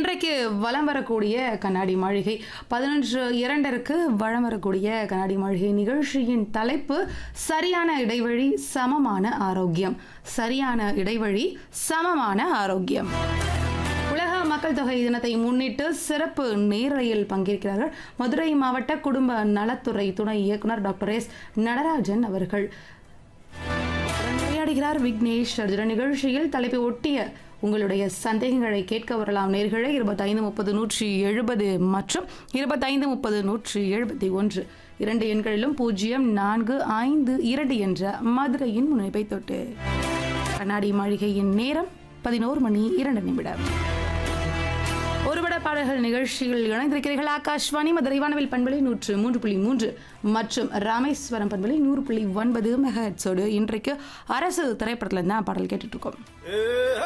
இன்றைக்கு வலம் வரக்கூடிய கண்ணாடி மாளிகை பதினொன்று இரண்டருக்கு வளம் வரக்கூடிய கண்ணாடி மாளிகை நிகழ்ச்சியின் தலைப்பு சரியான இடைவெளி சமமான ஆரோக்கியம் சரியான இடைவெளி சமமான ஆரோக்கியம் உலக மக்கள் தொகை தினத்தை முன்னிட்டு சிறப்பு நேரலையில் பங்கேற்கிறார்கள் மதுரை மாவட்ட குடும்ப நலத்துறை துணை இயக்குனர் டாக்டர் எஸ் நடராஜன் அவர்கள் உரையாடுகிறார் விக்னேஷ் அர்ஜுன நிகழ்ச்சியில் தலைப்பை ஒட்டிய உங்களுடைய சந்தேகங்களை கேட்க வரலாம் நேர்களை இருபத்தைந்து முப்பது நூற்றி எழுபது மற்றும் இருபத்தைந்து முப்பது நூற்றி எழுபத்தி ஒன்று இரண்டு எண்களிலும் பூஜ்ஜியம் நான்கு ஐந்து இரண்டு என்ற மதுரையின் முனைப்பை தொட்டு கண்ணாடி மாளிகையின் நேரம் பதினோரு மணி இரண்டு நிமிடம் ஒருபட பாடல்கள் நிகழ்ச்சியில் இணைந்திருக்கிறீர்கள் ஆகாஷ்வாணி மதுரை வானவில் பண்பலை நூற்று மூன்று புள்ளி மூன்று மற்றும் ராமேஸ்வரம் பண்பலை நூறு புள்ளி ஒன்பது மெகட்ஸோடு இன்றைக்கு அரசு திரைப்படத்துல தான் பாடல் கேட்டுட்டு இருக்கோம்